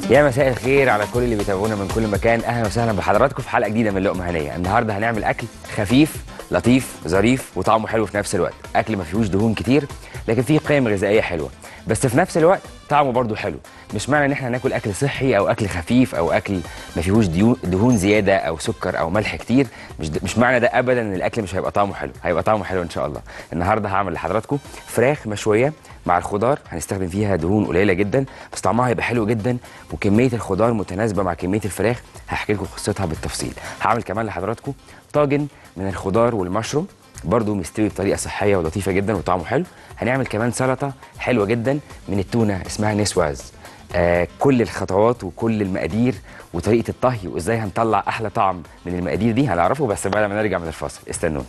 يا مساء الخير على كل اللي بيتابعونا من كل مكان اهلا وسهلا بحضراتكم في حلقه جديده من لقمه هنيه النهارده هنعمل اكل خفيف لطيف ظريف وطعمه حلو في نفس الوقت اكل ما فيهوش دهون كتير لكن فيه قيم غذائيه حلوه بس في نفس الوقت طعمه برضه حلو مش معنى ان احنا ناكل اكل صحي او اكل خفيف او اكل ما فيهوش ديو- دهون زياده او سكر او ملح كتير مش د- مش معنى ده ابدا ان الاكل مش هيبقى طعمه حلو هيبقى طعمه حلو ان شاء الله النهارده هعمل لحضراتكم فراخ مشويه مع الخضار هنستخدم فيها دهون قليله جدا بس طعمها هيبقى حلو جدا وكميه الخضار متناسبه مع كميه الفراخ هحكي لكم قصتها بالتفصيل هعمل كمان لحضراتكم طاجن من الخضار والمشروم برضو مستوي بطريقه صحيه ولطيفه جدا وطعمه حلو هنعمل كمان سلطه حلوه جدا من التونه اسمها نسواز آه كل الخطوات وكل المقادير وطريقه الطهي وازاي هنطلع احلى طعم من المقادير دي هنعرفه بس بعد ما نرجع من الفاصل استنونا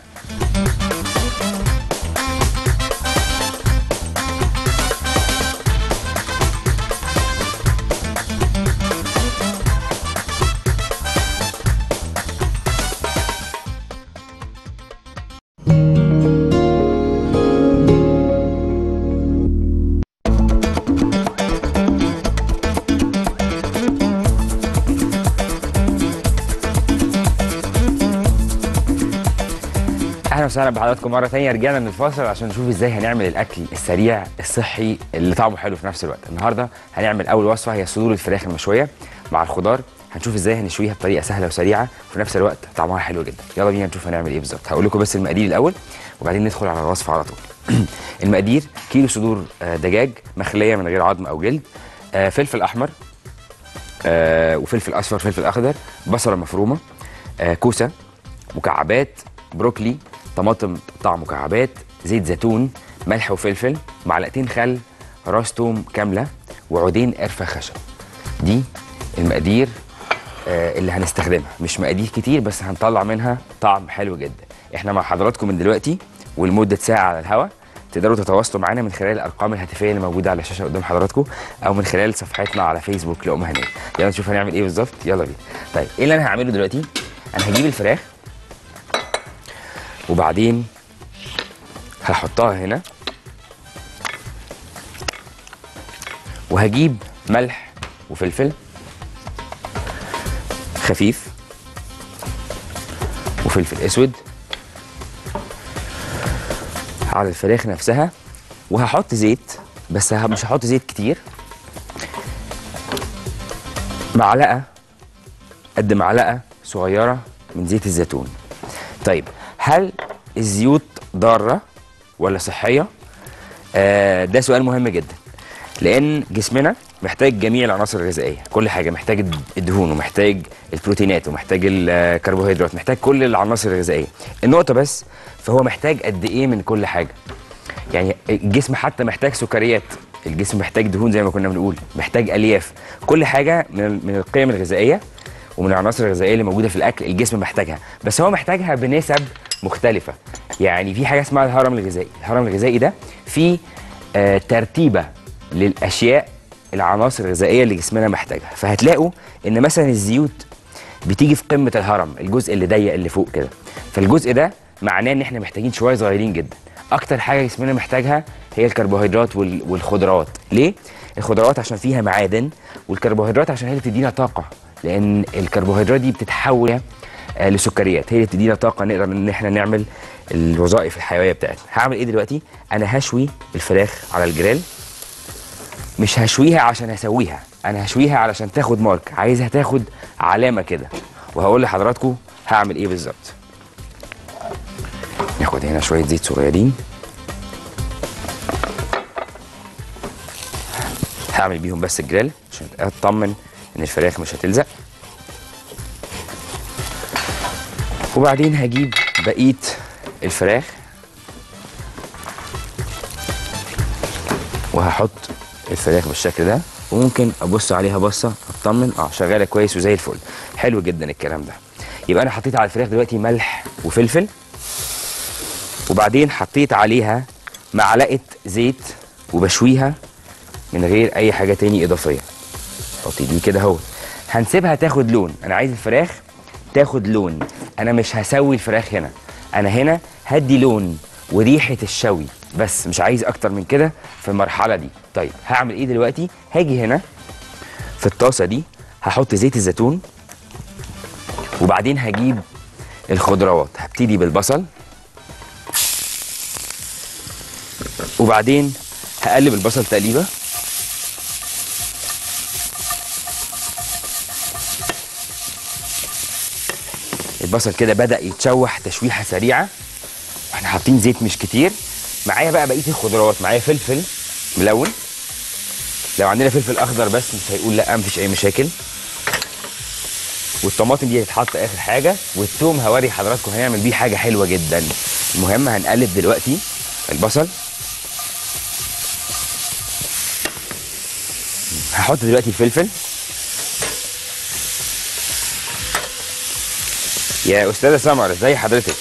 اهلا وسهلا بحضراتكم مره ثانيه رجعنا من الفاصل عشان نشوف ازاي هنعمل الاكل السريع الصحي اللي طعمه حلو في نفس الوقت النهارده هنعمل اول وصفه هي صدور الفراخ المشويه مع الخضار هنشوف ازاي هنشويها بطريقه سهله وسريعه وفي نفس الوقت طعمها حلو جدا يلا بينا نشوف هنعمل ايه بالظبط هقول لكم بس المقادير الاول وبعدين ندخل على الوصفه على طول المقادير كيلو صدور آه، دجاج مخليه من غير عظم او جلد آه، فلفل احمر آه، وفلفل اصفر فلفل اخضر بصله مفرومه آه، كوسه مكعبات بروكلي طماطم تقطع مكعبات زيت زيتون ملح وفلفل معلقتين خل راس توم كامله وعودين قرفه خشب دي المقادير آه، اللي هنستخدمها مش مقادير كتير بس هنطلع منها طعم حلو جدا احنا مع حضراتكم من دلوقتي ولمده ساعه على الهواء تقدروا تتواصلوا معانا من خلال الارقام الهاتفيه اللي موجوده على الشاشه قدام حضراتكم او من خلال صفحتنا على فيسبوك لقمه هنيه يلا نشوف هنعمل ايه بالظبط يلا بينا طيب ايه اللي انا هعمله دلوقتي انا هجيب الفراخ وبعدين هحطها هنا وهجيب ملح وفلفل خفيف وفلفل اسود على الفراخ نفسها وهحط زيت بس ه- مش هحط زيت كتير معلقه قد معلقه صغيره من زيت الزيتون طيب هل الزيوت ضاره ولا صحيه آه ده سؤال مهم جدا لان جسمنا محتاج جميع العناصر الغذائيه كل حاجه محتاج الدهون ومحتاج البروتينات ومحتاج الكربوهيدرات محتاج كل العناصر الغذائيه النقطه بس فهو محتاج قد ايه من كل حاجه يعني الجسم حتى محتاج سكريات الجسم محتاج دهون زي ما كنا بنقول محتاج الياف كل حاجه من ال- من القيم الغذائيه ومن العناصر الغذائيه اللي موجوده في الاكل الجسم محتاجها بس هو محتاجها بنسب مختلفه يعني في حاجه اسمها الهرم الغذائي الهرم الغذائي ده فيه آه ترتيبه للاشياء العناصر الغذائيه اللي جسمنا محتاجها فهتلاقوا ان مثلا الزيوت بتيجي في قمه الهرم الجزء اللي ضيق اللي فوق كده فالجزء ده معناه ان احنا محتاجين شويه صغيرين جدا اكتر حاجه جسمنا محتاجها هي الكربوهيدرات وال- والخضروات ليه الخضروات عشان فيها معادن والكربوهيدرات عشان هي اللي بتدينا طاقه لان الكربوهيدرات دي بتتحول آه، لسكريات هي اللي بتدينا طاقه نقدر ان احنا نعمل الوظائف الحيويه بتاعتنا هعمل ايه دلوقتي انا هشوي الفراخ على الجريل مش هشويها عشان اسويها انا هشويها علشان تاخد مارك عايزها تاخد علامه كده وهقول لحضراتكم هعمل ايه بالظبط ناخد هنا شويه زيت صغيرين هعمل بيهم بس الجريل عشان اطمن ان الفراخ مش هتلزق وبعدين هجيب بقيه الفراخ وهحط الفراخ بالشكل ده وممكن ابص عليها بصه اطمن اه شغاله كويس وزي الفل حلو جدا الكلام ده يبقى انا حطيت على الفراخ دلوقتي ملح وفلفل وبعدين حطيت عليها معلقه زيت وبشويها من غير اي حاجه تاني اضافيه حطي دي كده اهو هنسيبها تاخد لون انا عايز الفراخ تاخد لون انا مش هسوي الفراخ هنا انا هنا هدي لون وريحه الشوي بس مش عايز اكتر من كده في المرحله دي طيب هعمل ايه دلوقتي هاجي هنا في الطاسه دي هحط زيت الزيتون وبعدين هجيب الخضروات هبتدي بالبصل وبعدين هقلب البصل تقليبه البصل كده بدأ يتشوح تشويحة سريعة احنا حاطين زيت مش كتير معايا بقى بقية الخضروات معايا فلفل ملون لو عندنا فلفل اخضر بس مش هيقول لا مفيش اي مشاكل والطماطم دي هتتحط اخر حاجه والثوم هوري حضراتكم هنعمل بيه حاجه حلوه جدا المهم هنقلب دلوقتي البصل هحط دلوقتي الفلفل يا استاذه سمر ازي حضرتك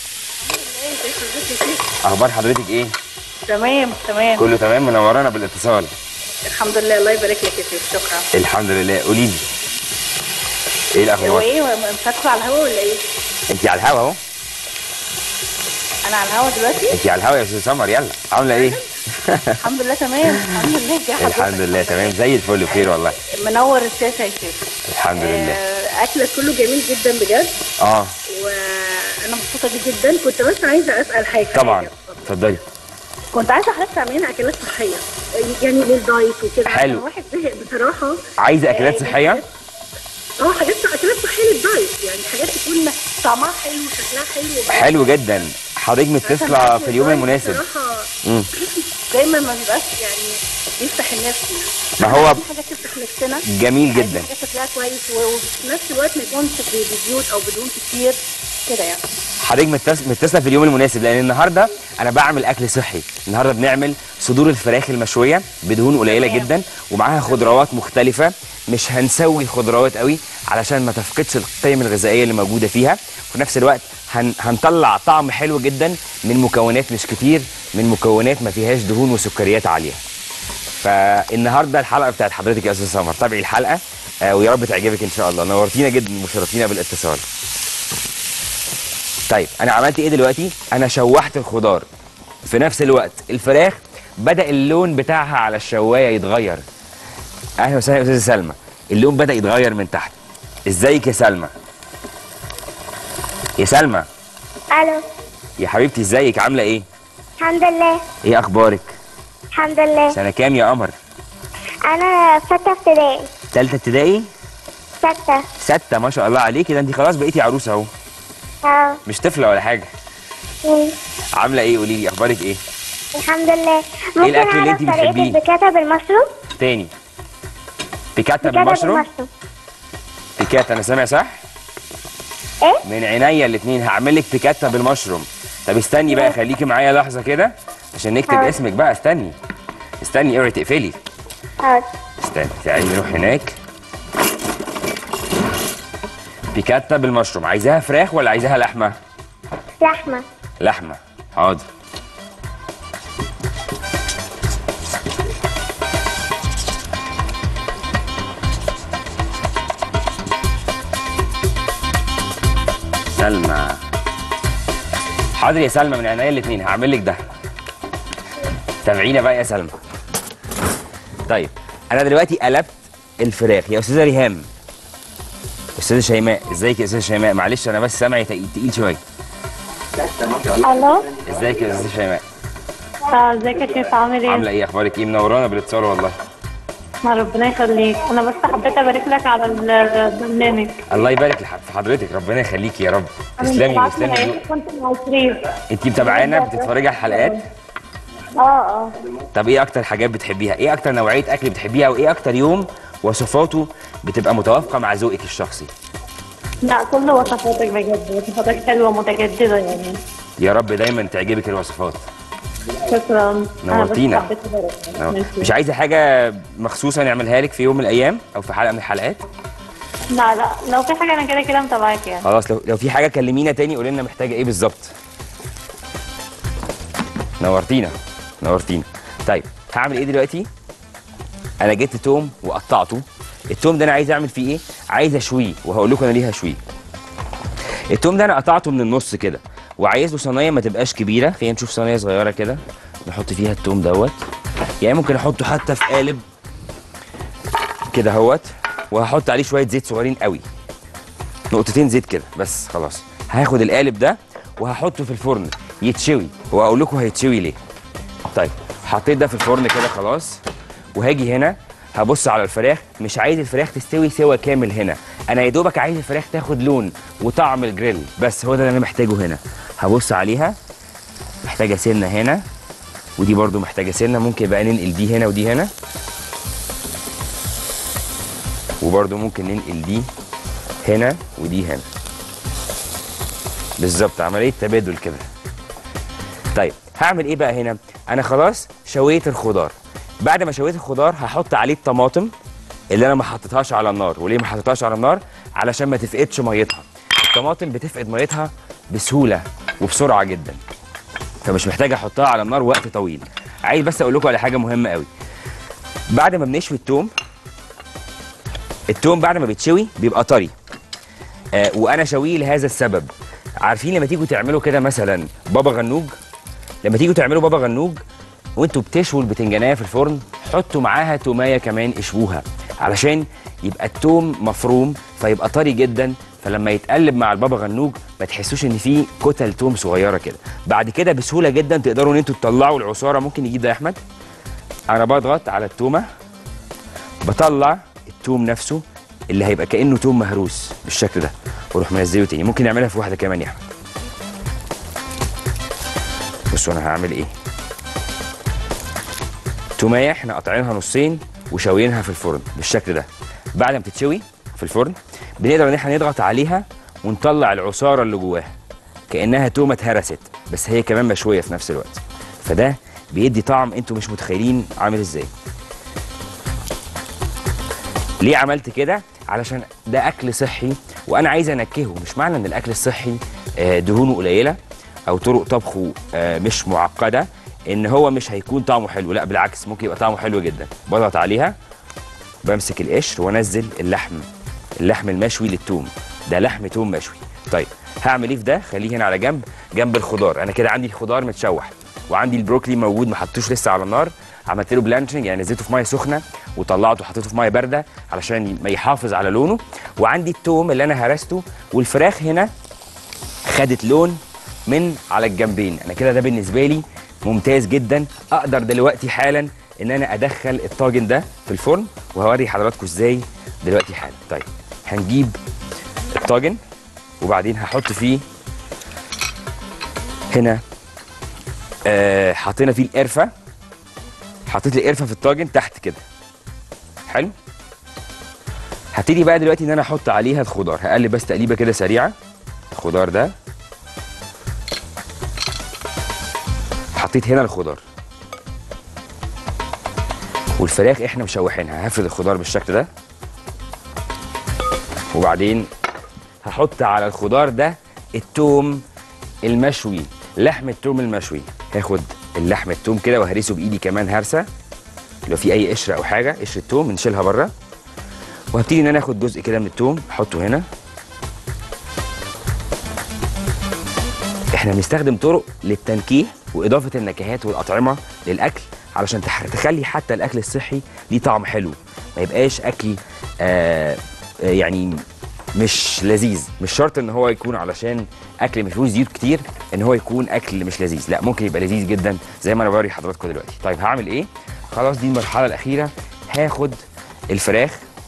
اخبار حضرتك ايه تمام تمام كله تمام منورانا بالاتصال الحمد لله الله يبارك لك يا سيدي شكرا الحمد لله قولي لي ايه هو الاخبار ايه مش هدخل على الهوا ولا ايه؟ انت على الهوا اهو انا على الهوا دلوقتي انت على الهوا يا استاذ سمر يلا عامله ايه الحمد لله تمام الحمد لله ازي حضرتك الحمد لله تمام زي الفل بخير والله منور الشاشه يا سيدي الحمد لله آه، اكلك كله جميل جدا بجد اه وانا مبسوطه بيه جدا كنت بس عايزه اسال حاجه طبعا اتفضلي كنت عايزه حضرتك تعملي لنا اكلات صحيه يعني للدايت وكده حلو. عشان الواحد زهق بصراحه عايزه اكلات صحيه اه حاجات اكلات صحيه للدايت يعني حاجات تكون طعمها حلو وشكلها حلو حلو جدا حضرتك متصله في اليوم المناسب بصراحه مم. دايما ما بيبقاش يعني بيفتح النفس ما هو في حاجات تفتح نفسنا جميل عايزين جدا حاجات شكلها كويس وفي نفس الوقت ما يكونش بزيوت او بدهون كتير كده يعني حضرتك متص- متصله في اليوم المناسب لان النهارده انا بعمل اكل صحي النهارده بنعمل صدور الفراخ المشويه بدهون قليله تمام. جدا ومعاها خضروات مختلفه مش هنسوي الخضروات قوي علشان ما تفقدش القيم الغذائيه اللي موجوده فيها وفي نفس الوقت هن هنطلع طعم حلو جدا من مكونات مش كتير من مكونات ما فيهاش دهون وسكريات عاليه فالنهارده الحلقه بتاعت حضرتك يا استاذ سمر تابعي الحلقه آه ويا رب تعجبك ان شاء الله نورتينا جدا وشرفتينا بالاتصال طيب انا عملت ايه دلوقتي انا شوحت الخضار في نفس الوقت الفراخ بدا اللون بتاعها على الشوايه يتغير اهلا وسهلا يا استاذه سلمى اللون بدا يتغير من تحت ازيك يا سلمى يا سلمى الو يا حبيبتي ازيك عامله ايه الحمد لله ايه اخبارك الحمد لله سنه كام يا قمر انا في ستة ابتدائي ثالثه ابتدائي ستة ستة ما شاء الله عليكي ده انت خلاص بقيتي عروسه اهو اه مش طفله ولا حاجه مم. عامله ايه قولي لي اخبارك ايه الحمد لله ممكن الأكل اللي اعرف انتي طريقة بتحبيه؟ البيكاتا بالمشروم تاني بيكاتا بيكاتا بالمشروم بالمشروم بيكاتا انا سامع صح ايه من عينيا الاثنين هعمل لك بيكاتا بالمشروم طب استني بقى خليكي معايا لحظه كده عشان نكتب حاضر. اسمك بقى استني استني اوعي تقفلي حاضر استني تعالي نروح هناك بيكاتا بالمشروم عايزاها فراخ ولا عايزاها لحمه لحمة لحمه حاضر سلمى حاضر يا سلمى من عينيا الاثنين هعمل لك ده تابعينا بقى يا سلمى طيب انا دلوقتي قلبت الفراخ يا استاذه ريهام استاذه شيماء ازيك يا استاذه شيماء معلش انا بس سامعي تقيل تقيل شويه الو ازيك يا استاذه شيماء اه ازيك يا شيخ عامل ايه؟ عامله ايه اخبارك ايه منورانا بالاتصال والله ما ربنا يخليك انا بس حبيت ابارك لك على البرنامج الله يبارك لح- في حضرتك ربنا يخليكي يا رب تسلمي بعت تسلمي من ذوق. عيني كنت مع شريف انت متابعانا بتتفرجي على الحلقات اه اه طب ايه اكتر حاجات بتحبيها ايه اكتر نوعيه اكل بتحبيها وايه اكتر يوم وصفاته بتبقى متوافقه مع ذوقك الشخصي لا كل وصفاتك بجد وصفاتك حلوه متجدده يعني يا رب دايما تعجبك الوصفات شكرا انا بس نورتينا. حبيت ابارك لك. ميرسي. مش عايزه حاجه مخصوصه نعملها لك في يوم من الايام او في حلقه من الحلقات لا لا لو في حاجه انا كده كده متابعاك يعني خلاص لو لو في حاجه كلمينا تاني قولي لنا محتاجه ايه بالظبط نورتينا نورتينا طيب هعمل ايه دلوقتي انا جبت توم وقطعته التوم ده انا عايز اعمل فيه ايه عايز اشويه وهقول لكم انا ليه هشويه التوم ده انا قطعته من النص كده وعايز له صينيه ما تبقاش كبيره خلينا نشوف صينيه صغيره كده نحط فيها التوم دوت يعني ممكن احطه حتى في قالب كده اهوت وهحط عليه شويه زيت صغيرين قوي نقطتين زيت كده بس خلاص هاخد القالب ده وهحطه في الفرن يتشوي واقول لكم هيتشوي ليه طيب حطيت ده في الفرن كده خلاص وهاجي هنا هبص على الفراخ مش عايز الفراخ تستوي سوا كامل هنا انا يا دوبك عايز الفراخ تاخد لون وطعم الجريل بس هو ده اللي انا محتاجه هنا هبص عليها محتاجه سنه هنا ودي برضو محتاجه سنه ممكن بقى ننقل دي هنا ودي هنا وبرضو ممكن ننقل دي هنا ودي هنا بالظبط عمليه تبادل كده طيب هعمل ايه بقى هنا انا خلاص شويت الخضار بعد ما شويت الخضار هحط عليه الطماطم اللي انا ما حطيتهاش على النار وليه ما حطيتهاش على النار علشان ما تفقدش ميتها الطماطم بتفقد ميتها بسهوله وبسرعه جدا فمش محتاج احطها على النار وقت طويل عايز بس اقول لكم على حاجه مهمه قوي بعد ما بنشوي التوم التوم بعد ما بيتشوي بيبقى طري آه وانا شويه لهذا السبب عارفين لما تيجوا تعملوا كده مثلا بابا غنوج لما تيجوا تعملوا بابا غنوج وانتوا بتشووا البتنجانيه في الفرن حطوا معاها تومايه كمان اشووها علشان يبقى التوم مفروم فيبقى طري جدا فلما يتقلب مع البابا غنوج ما تحسوش ان فيه كتل توم صغيره كده بعد كده بسهوله جدا تقدروا ان انتوا تطلعوا العصاره ممكن يجيب ده يا احمد انا بضغط على التومه بطلع التوم نفسه اللي هيبقى كانه توم مهروس بالشكل ده واروح منزله تاني ممكن نعملها في واحده كمان يا احمد بصوا انا هعمل ايه تومايه احنا قاطعينها نصين وشاويينها في الفرن بالشكل ده بعد ما بتتشوي في الفرن بنقدر ان احنا نضغط عليها ونطلع العصاره اللي جواها كانها تومه اتهرست بس هي كمان مشويه في نفس الوقت فده بيدي طعم انتوا مش متخيلين عامل ازاي ليه عملت كده علشان ده اكل صحي وانا عايز انكهه مش معنى ان الاكل الصحي آه، دهونه قليله او طرق طبخه آه، مش معقده ان هو مش هيكون طعمه حلو لا بالعكس ممكن يبقى طعمه حلو جدا بضغط عليها بمسك القشر وانزل اللحم اللحم المشوي للتوم ده لحم توم مشوي طيب هعمل ايه في ده خليه هنا على جنب جنب الخضار انا كده عندي الخضار متشوح وعندي البروكلي موجود ما حطيتوش لسه على النار عملت له بلانشنج يعني نزلته في ميه سخنه وطلعته وحطيته في ميه بارده علشان ما يحافظ على لونه وعندي التوم اللي انا هرسته والفراخ هنا خدت لون من على الجنبين انا كده ده بالنسبه لي ممتاز جدا اقدر دلوقتي حالا ان انا ادخل الطاجن ده في الفرن وهوري حضراتكم ازاي دلوقتي حالا طيب هنجيب الطاجن وبعدين هحط فيه هنا آه حطينا فيه القرفه حطيت القرفه في الطاجن تحت كده حلو هبتدي بقى دلوقتي ان انا احط عليها الخضار هقلب بس تقليبه كده سريعه الخضار ده حطيت هنا الخضار والفراخ احنا مشوحينها هفرد الخضار بالشكل ده وبعدين هحط على الخضار ده التوم المشوي لحم التوم المشوي هاخد اللحم التوم كده وهرسه بايدي كمان هرسه لو في اي قشره او حاجه قشر التوم نشيلها بره وهبتدي ان انا اخد جزء كده من التوم احطه هنا احنا بنستخدم طرق للتنكيه واضافه النكهات والاطعمه للاكل علشان تح- تخلي حتى الاكل الصحي ليه طعم حلو ما يبقاش اكل آه آه، يعني مش لذيذ مش شرط ان هو يكون علشان اكل ما فيهوش زيوت كتير ان هو يكون اكل مش لذيذ لا ممكن يبقى لذيذ جدا زي ما انا بوري حضراتكم دلوقتي طيب هعمل ايه خلاص دي المرحله الاخيره هاخد الفراخ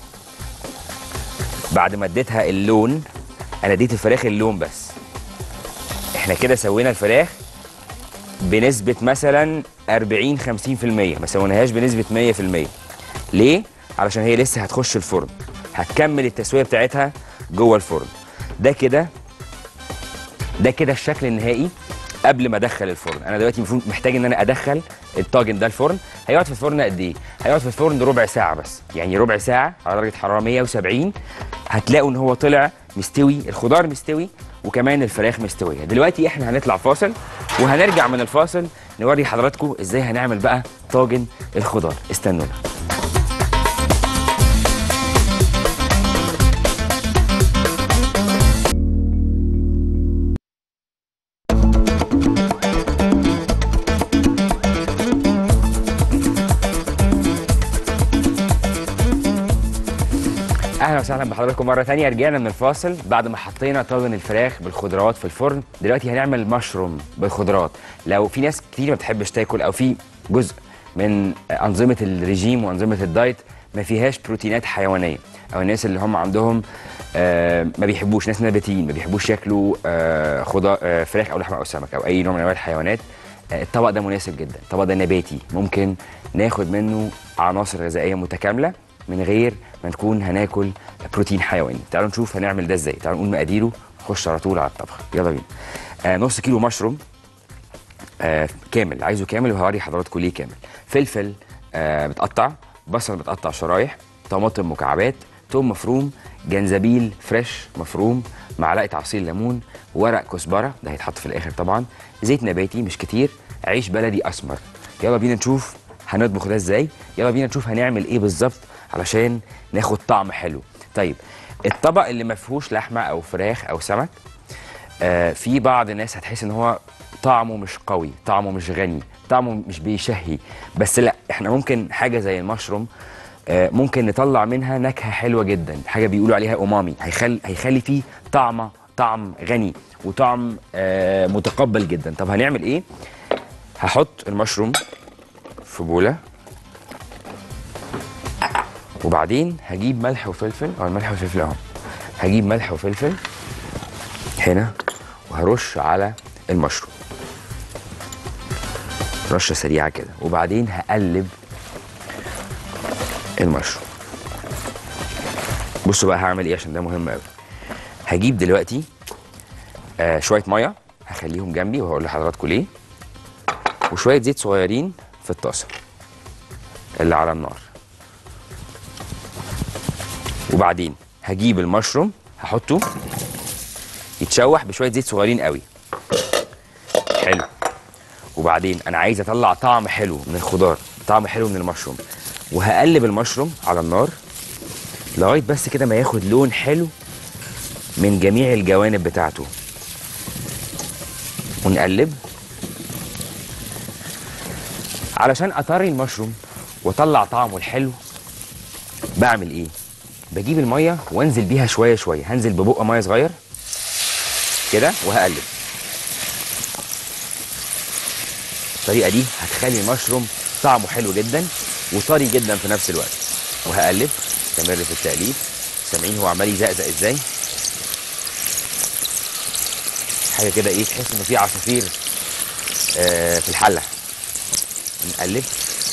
بعد ما اديتها اللون انا اديت الفراخ اللون بس احنا كده سوينا الفراخ بنسبة مثلا 40 50% ما سويناهاش بنسبة 100% ليه؟ علشان هي لسه هتخش الفرن هتكمل التسوية بتاعتها جوه الفرن ده كده ده كده الشكل النهائي قبل ما ادخل الفرن انا دلوقتي المفروض محتاج ان انا ادخل الطاجن ده الفرن هيقعد في الفرن قد ايه هيقعد في الفرن ربع ساعه بس يعني ربع ساعه على درجه حراره 170 هتلاقوا ان هو طلع مستوي الخضار مستوي وكمان الفراخ مستويه دلوقتي احنا هنطلع فاصل وهنرجع من الفاصل نوري حضراتكم ازاي هنعمل بقى طاجن الخضار استنونا وسهلا بحضراتكم مره ثانيه رجعنا من الفاصل بعد ما حطينا طاجن الفراخ بالخضروات في الفرن دلوقتي هنعمل مشروم بالخضروات لو في ناس كتير ما بتحبش تاكل او في جزء من انظمه الرجيم وانظمه الدايت ما فيهاش بروتينات حيوانيه او الناس اللي هم عندهم آه ما بيحبوش ناس نباتيين ما بيحبوش ياكلوا آه خضار آه فراخ او لحمه او سمك او اي نوع من انواع الحيوانات آه الطبق ده مناسب جدا الطبق ده نباتي ممكن ناخد منه عناصر غذائيه متكامله من غير ما نكون هناكل بروتين حيواني تعالوا نشوف هنعمل ده ازاي تعالوا نقول مقاديره نخش على طول على الطبخ يلا بينا آه نص كيلو مشروم آه كامل عايزه كامل وهوري حضراتكم ليه كامل فلفل آه متقطع بصل متقطع شرايح طماطم مكعبات توم مفروم جنزبيل فريش مفروم معلقه عصير ليمون ورق كزبره ده هيتحط في الاخر طبعا زيت نباتي مش كتير عيش بلدي اسمر يلا بينا نشوف هنطبخ ده ازاي يلا بينا نشوف هنعمل ايه بالظبط علشان ناخد طعم حلو طيب الطبق اللي ما فيهوش لحمه او فراخ او سمك آه في بعض الناس هتحس ان هو طعمه مش قوي طعمه مش غني طعمه مش بيشهي بس لا احنا ممكن حاجه زي المشروم آه ممكن نطلع منها نكهه حلوه جدا حاجه بيقولوا عليها امامي هيخلي هيخلي فيه طعمه طعم غني وطعم آه متقبل جدا طب هنعمل ايه هحط المشروم في بوله وبعدين هجيب ملح وفلفل اه الملح والفلفل اهو هجيب ملح وفلفل هنا وهرش على المشروم رشه سريعه كده وبعدين هقلب المشروم بصوا بقى هعمل ايه عشان ده مهم قوي هجيب دلوقتي آه شويه ميه هخليهم جنبي وهقول لحضراتكم ليه وشويه زيت صغيرين في الطاسه اللي على النار وبعدين هجيب المشروم هحطه يتشوح بشويه زيت صغيرين قوي حلو وبعدين انا عايز اطلع طعم حلو من الخضار طعم حلو من المشروم وهقلب المشروم على النار لغايه بس كده ما ياخد لون حلو من جميع الجوانب بتاعته ونقلب علشان اطري المشروم واطلع طعمه الحلو بعمل ايه بجيب الميه وانزل بيها شويه شويه هنزل ببق ميه صغير كده وهقلب الطريقه دي هتخلي المشروم طعمه حلو جدا وطري جدا في نفس الوقت وهقلب استمر في التقليب سامعين هو عمال يزقزق ازاي حاجه كده ايه تحس انه في عصافير آه في الحله نقلب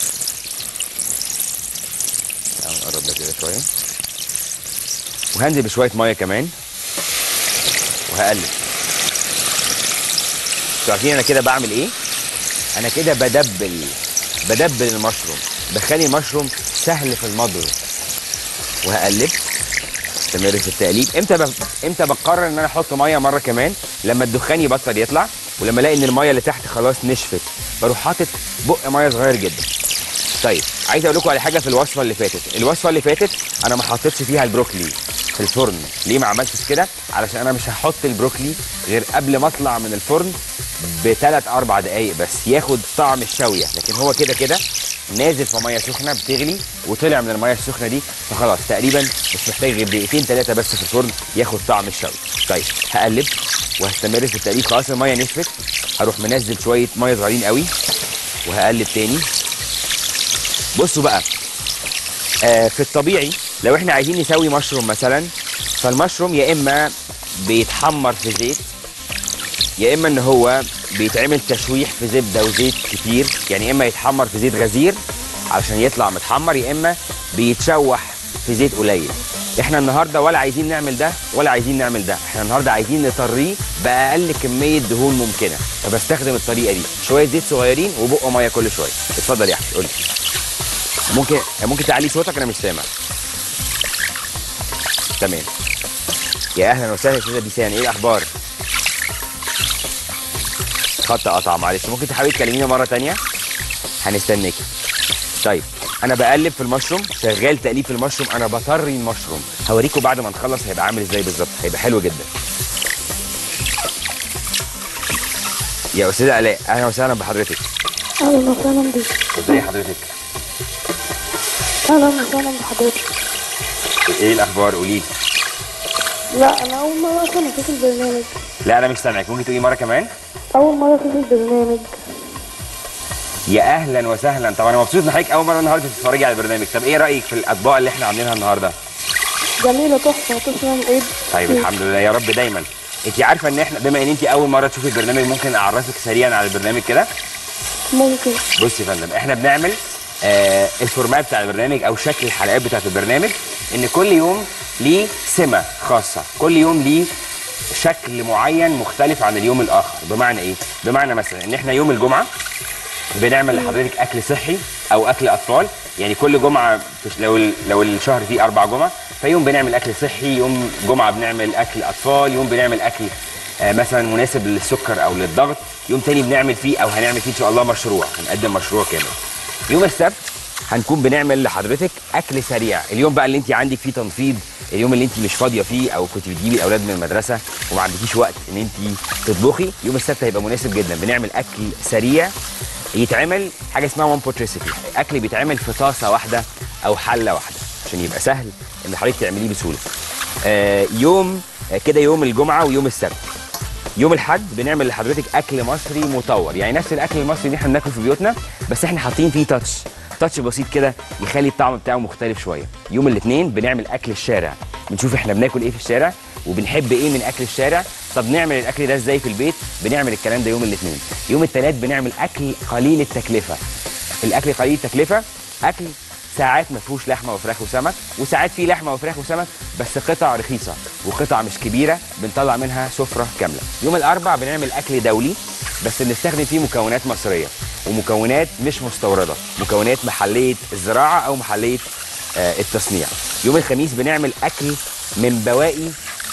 تعالوا نقرب ده كده شويه وهنزل بشويه ميه كمان وهقلب انتوا عارفين انا كده بعمل ايه انا كده بدبل بدبل المشروم بخلي المشروم سهل في المضغ وهقلب استمر في التقليب امتى ب... امتى بقرر ان انا احط ميه مره كمان لما الدخان يبطل يطلع ولما الاقي ان الميه اللي تحت خلاص نشفت بروح حاطط بق ميه صغير جدا طيب عايز اقول لكم على حاجه في الوصفه اللي فاتت الوصفه اللي فاتت انا ما حطيتش فيها البروكلي في الفرن ليه ما عملتش كده علشان انا مش هحط البروكلي غير قبل ما اطلع من الفرن بثلاث اربع دقائق بس ياخد طعم الشويه لكن هو كده كده نازل في ميه سخنه بتغلي وطلع من الميه السخنه دي فخلاص تقريبا مش محتاج غير دقيقتين ثلاثه بس في الفرن ياخد طعم الشوي طيب هقلب وهستمر في التقليب خلاص الميه نشفت هروح منزل شويه ميه صغيرين قوي وهقلب تاني بصوا بقى آه في الطبيعي لو احنا عايزين نسوي مشروم مثلا فالمشروم يا اما بيتحمر في زيت يا اما ان هو بيتعمل تشويح في زبده وزيت كتير يعني يا اما يتحمر في زيت غزير علشان يطلع متحمر يا اما بيتشوح في زيت قليل احنا النهارده ولا عايزين نعمل ده ولا عايزين نعمل ده احنا النهارده عايزين نطريه باقل كميه دهون ممكنه فبستخدم الطريقه دي شويه زيت صغيرين وبق ميه كل شويه اتفضل يا احمد قول لي ممكن ممكن تعلي صوتك انا مش سامع تمام يا اهلا وسهلا يا استاذه بيسان ايه الاخبار خط قطع معلش ممكن تحاولي تكلمينا مره تانية هنستناكي طيب انا بقلب في المشروم شغال تقليب في المشروم انا بطري المشروم هوريكم بعد ما نخلص هيبقى عامل ازاي بالظبط هيبقى حلو جدا يا استاذه الاء اهلا وسهلا بحضرتك اهلا وسهلا بيك ازي حضرتك اهلا وسهلا بحضرتك ايه الاخبار قولي لي لا انا اول مره اصلا اشوف البرنامج لا انا مش سامعك ممكن تقولي مره كمان اول مره اشوف البرنامج يا اهلا وسهلا طبعا انا مبسوط ان حضرتك اول مره النهارده تتفرجي على البرنامج طب ايه رايك في الاطباق اللي احنا عاملينها النهارده جميله تحفه تسلم ايد طيب الحمد لله يا رب دايما انت عارفه ان احنا بما ان انت اول مره تشوفي البرنامج ممكن اعرفك سريعا على البرنامج كده ممكن بصي يا فندم احنا بنعمل آه الفورمات بتاع البرنامج او شكل الحلقات بتاعت البرنامج ان كل يوم ليه سمه خاصه كل يوم ليه شكل معين مختلف عن اليوم الاخر بمعنى ايه بمعنى مثلا ان احنا يوم الجمعه بنعمل لحضرتك اكل صحي او اكل اطفال يعني كل جمعه فيش- لو ال- لو الشهر فيه اربع جمع فيوم بنعمل اكل صحي يوم جمعه بنعمل اكل اطفال يوم بنعمل اكل آه، مثلا مناسب للسكر او للضغط يوم تاني بنعمل فيه او هنعمل فيه ان شاء الله مشروع هنقدم مشروع كامل يوم السبت هنكون بنعمل لحضرتك اكل سريع اليوم بقى اللي انت عندك فيه تنفيض اليوم اللي انت مش فاضيه فيه او كنت بتجيبي الاولاد من المدرسه وما عندكيش وقت ان انت تطبخي يوم السبت هيبقى مناسب جدا بنعمل اكل سريع يتعمل حاجه اسمها وان بوت ريسيبي اكل بيتعمل في طاسه واحده او حله واحده عشان يبقى سهل ان حضرتك تعمليه بسهوله آه يوم آه كده يوم الجمعه ويوم السبت يوم الاحد بنعمل لحضرتك اكل مصري مطور يعني نفس الاكل المصري اللي احنا بناكله في بيوتنا بس احنا حاطين فيه تاتش تاتش بسيط كده يخلي الطعم بتاعه مختلف شويه يوم الاثنين بنعمل اكل الشارع بنشوف احنا بناكل ايه في الشارع وبنحب ايه من اكل الشارع طب نعمل الاكل ده ازاي في البيت بنعمل الكلام ده يوم الاثنين يوم الثلاث بنعمل اكل قليل التكلفه الاكل قليل التكلفه اكل ساعات ما فيهوش لحمه وفراخ وسمك وساعات فيه لحمه وفراخ وسمك بس قطع رخيصه وقطع مش كبيره بنطلع منها سفره كامله يوم الاربع بنعمل اكل دولي بس بنستخدم فيه مكونات مصريه ومكونات مش مستورده مكونات محليه الزراعه او محليه آه التصنيع يوم الخميس بنعمل اكل من بواقي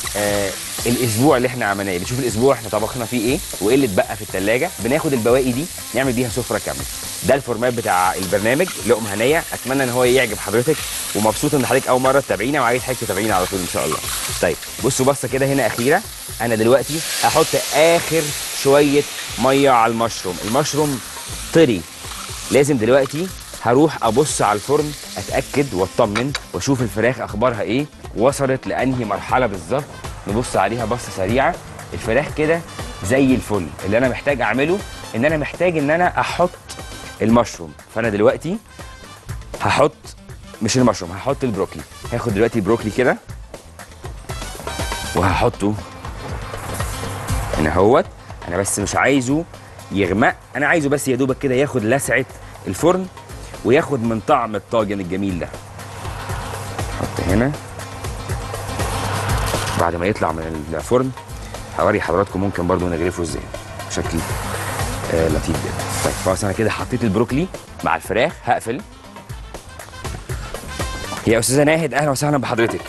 آه الاسبوع اللي احنا عملناه بنشوف الاسبوع احنا طبخنا فيه ايه وايه اللي اتبقى في الثلاجه بناخد البواقي دي نعمل بيها سفره كامله ده الفورمات بتاع البرنامج لقم هنيه اتمنى ان هو يعجب حضرتك ومبسوط ان حضرتك اول مره تتابعينا وعايز حضرتك تتابعينا على طول ان شاء الله طيب بصوا بصه كده هنا اخيره انا دلوقتي هحط اخر شويه ميه على المشروم المشروم طري لازم دلوقتي هروح ابص على الفرن اتاكد واطمن واشوف الفراخ اخبارها ايه وصلت لانهي مرحله بالظبط نبص عليها بصه سريعه الفراخ كده زي الفل اللي انا محتاج اعمله ان انا محتاج ان انا احط المشروم فانا دلوقتي هحط مش المشروم هحط البروكلي هاخد دلوقتي البروكلي كده وهحطه هنا اهوت انا بس مش عايزه يغمق انا عايزه بس يا دوبك كده ياخد لسعه الفرن وياخد من طعم الطاجن الجميل ده حط هنا بعد ما يطلع من الفرن هوري حضراتكم ممكن برضو نغرفه ازاي بشكل آه لطيف جدا طيب خلاص انا كده حطيت البروكلي مع الفراخ هقفل يا استاذه ناهد اهلا وسهلا بحضرتك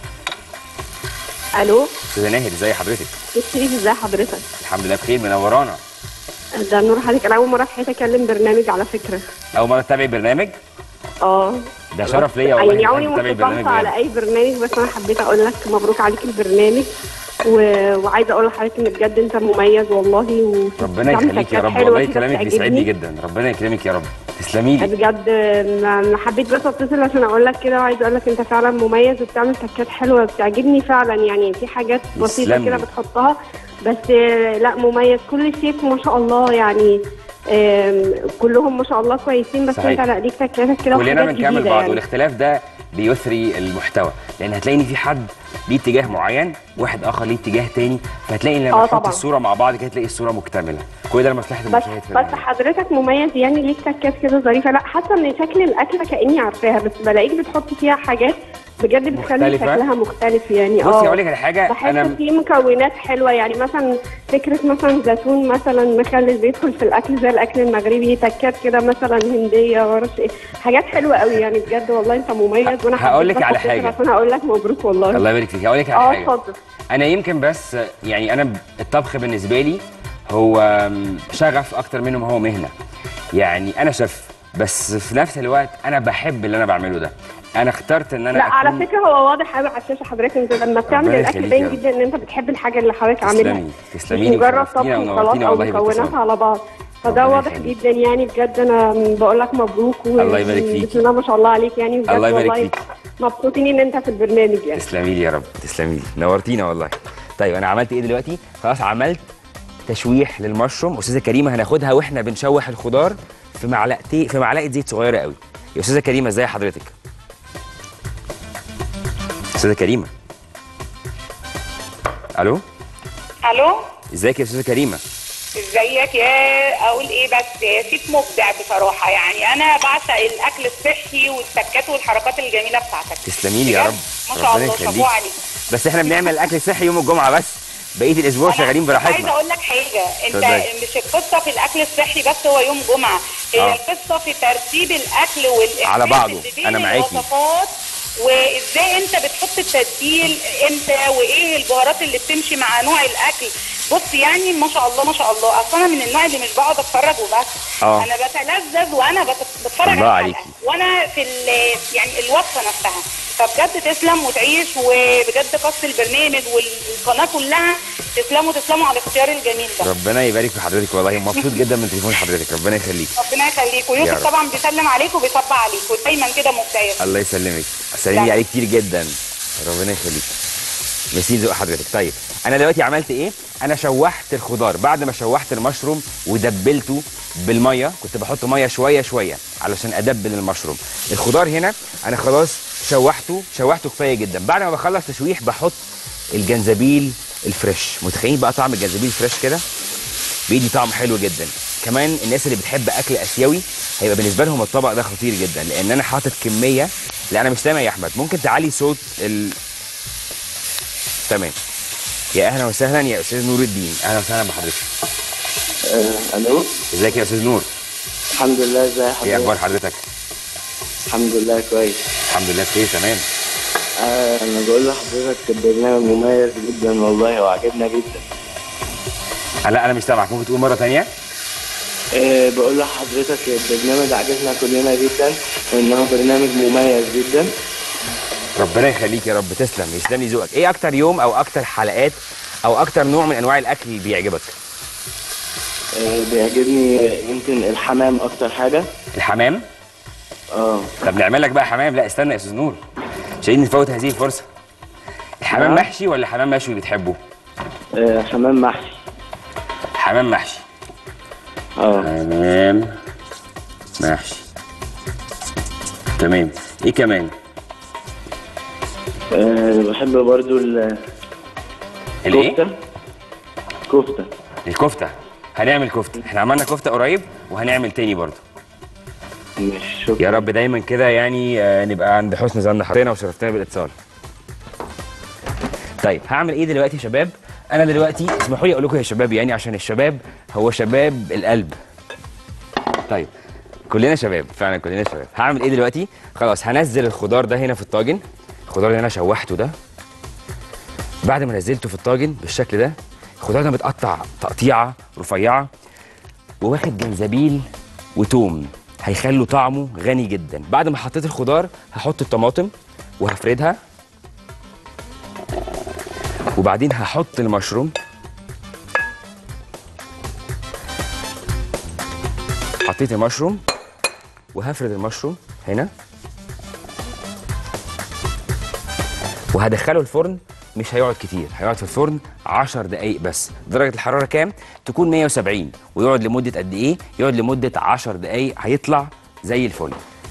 الو استاذه ناهد ازي حضرتك شريف ازي حضرتك الحمد لله بخير منورانا ده نور حضرتك انا اول مره في حياتي اكلم برنامج على فكره اول مره تتابعي برنامج اه ده شرف ليا والله يعني إنك عمري ما تتابعي كنت برنامج على بجد. اي برنامج بس انا حبيت اقول لك مبروك عليك البرنامج و... وعايزه اقول لحضرتك ان بجد انت مميز والله و ربنا بتعمل يخليك يا تكات رب حلوة والله كده كلامك بتعجبني. بيسعدني جدا ربنا يكرمك يا رب تسلمي لي بجد ما حبيت بس اتصل عشان اقول لك كده وعايزه اقول لك انت فعلا مميز وبتعمل تكات حلوه بتعجبني فعلا يعني في حاجات بسيطه تسلمي. كده بتحطها بس آه، لا مميز كل شيف ما شاء الله يعني آم، كلهم ما شاء الله كويسين بس صحيح. انت لا ليك تكاتك كده كلنا وحاجات بنكمل جديدة بعض يعني. والاختلاف ده بيثري المحتوى لان هتلاقي ان في حد ليه اتجاه معين واحد اخر ليه اتجاه تاني فهتلاقي لما آه تحط طبعا. الصوره مع بعض كده تلاقي الصوره مكتمله كل ده لمصلحه بس المشاهد في بس النهاية. حضرتك مميز يعني ليك تكات كده ظريفه لا حاسه ان شكل الاكله كاني عارفاها بس بلاقيك بتحط فيها حاجات بجد بتخلي مختلفة؟ شكلها مختلف يعني بصي اه اقول لك على حاجه بحس انا في مكونات حلوه يعني مثلا فكره مثلا زيتون مثلا مخلل بيدخل في الاكل زي الاكل المغربي تكات كده مثلا هنديه معرفش ايه حاجات حلوه قوي يعني بجد والله انت مميز وانا هقول حبيت لك على بس أتصل حاجة. عشان اقول لك مبروك والله الله يبارك فيك هقول لك على اه حاجه اتفضل انا يمكن بس يعني انا الطبخ بالنسبه لي هو شغف اكتر منه ما هو مهنه يعني انا شيف بس في نفس الوقت انا بحب اللي انا بعمله ده انا اخترت ان انا لا على أكون- فكره هو واضح قوي على الشاشه حضرتك انت لما بتعمل ربنا الاكل يخليك باين يا رب. جدا ان انت بتحب الحاجه اللي حضرتك عاملها تسلمي تسلمي مش لي مجرد وشرفتينا طبخ ونورتينا وخلاص او والله مكونات باتصال. على بعض فده ربنا واضح يخليك. جدا يعني بجد انا بقول لك مبروك و- الله يبارك فيك. بسم الله ما شاء الله عليك يعني بجد الله يبارك والله فيك. مبسوطين ان انت في البرنامج يعني تسلمي لي يا رب تسلمي لي نورتينا والله طيب انا عملت ايه دلوقتي خلاص عملت تشويح للمشروم استاذه كريمه هناخدها واحنا بنشوح الخضار في معلقتين في معلقه زيت صغيره قوي يا استاذه كريمه ازاي حضرتك استاذه كريمه الو الو ازيك يا استاذه كريمه ازيك يا اقول ايه بس يا سيف مبدع بصراحه يعني انا بعشق الاكل الصحي والتكات والحركات الجميله بتاعتك تسلمي لي يا بجد؟ رب ما شاء ربنا الله يخليك. شابوه عليك بس احنا بنعمل اكل صحي يوم الجمعه بس بقيه الاسبوع أنا شغالين عايزه براحتنا اقول لك حاجه انت اتفضلي. مش القصه في الاكل الصحي بس هو يوم جمعه هي آه. القصه في ترتيب الاكل والاحساس على بعضه. اللي بين أنا معاكي. الوصفات وازاي انت بتحط التتبيل امتى وايه البهارات اللي بتمشي مع نوع الاكل بص يعني ما شاء الله ما شاء الله اصل انا من النوع اللي مش بقعد اتفرج وبس آه. انا بتلذذ وانا بت- بتفرج الله على عليكي. الحلقة. وانا في ال- يعني الوصفه نفسها فبجد تسلم وتعيش وبجد قص البرنامج والقناه كلها تسلموا تسلموا على الاختيار الجميل ده ربنا يبارك في حضرتك والله مبسوط جدا من تليفون حضرتك ربنا يخليك ربنا يخليك يا رب. ويوسف طبعا بيسلم عليك وبيصب عليك ودايما كده مبتعد الله يسلمك سلمي لا. عليه كتير جدا ربنا يخليك ميرسي ذوق حضرتك طيب انا دلوقتي عملت ايه انا شوحت الخضار بعد ما شوحت المشروم ودبلته بالميه كنت بحط ميه شويه شويه علشان ادبل المشروم الخضار هنا انا خلاص شوحته شوحته كفايه جدا بعد ما بخلص تشويح بحط الجنزبيل الفريش متخيلين بقى طعم الجنزبيل الفريش كده بيدي طعم حلو جدا كمان الناس اللي بتحب اكل اسيوي هيبقى بالنسبه لهم الطبق ده خطير جدا لان انا حاطط كميه لا انا مش سامع يا احمد ممكن تعلي صوت ال تمام يا اهلا وسهلا يا استاذ نور الدين اهلا وسهلا بحضرتك آه، الو ازيك يا استاذ نور الحمد لله ازي ايه حضرتك اخبار حضرتك الحمد لله كويس الحمد لله بخير تمام آه انا بقول لحضرتك البرنامج مميز جدا والله وعجبنا جدا آه، لا انا مش سامعك ممكن تقول مره تانية آه بقول لحضرتك البرنامج عجبنا كلنا جدا وانه برنامج مميز جدا ربنا يخليك يا رب تسلم يسلم لي ذوقك ايه اكتر يوم او اكتر حلقات او اكتر نوع من انواع الاكل اللي بيعجبك آه بيعجبني يمكن الحمام اكتر حاجه الحمام اه طب نعمل لك بقى حمام لا استنى يا استاذ نور مش عايزين نفوت هذه الفرصه الحمام نعم. محشي ولا حمام مشوي بتحبه آه، حمام محشي حمام محشي اه حمام محشي تمام ايه كمان آه، بحب برضو ال- الايه الكفته كفته الكفته هنعمل كفته احنا عملنا كفته قريب وهنعمل تاني برضه مش شكرا يا رب دايما كده يعني آه، نبقى عند حسن ظن حضرتنا وشرفتنا بالاتصال طيب هعمل ايه دلوقتي يا شباب انا دلوقتي اسمحوا لي اقول لكم يا شباب يعني عشان الشباب هو شباب القلب طيب كلنا شباب فعلا كلنا شباب هعمل ايه دلوقتي خلاص هنزل الخضار ده هنا في الطاجن الخضار اللي انا شوحته ده بعد ما نزلته في الطاجن بالشكل ده الخضار ده متقطع تقطيعه رفيعه وواخد جنزبيل وتوم هيخلوا طعمه غني جدا بعد ما حطيت الخضار هحط الطماطم وهفردها وبعدين هحط المشروم حطيت المشروم وهفرد المشروم هنا وهدخله الفرن مش هيقعد كتير هيقعد في الفرن 10 دقايق بس درجة الحرارة كام؟ تكون 170 ويقعد لمدة قد ايه؟ يقعد لمدة 10 دقايق هيطلع زي الفل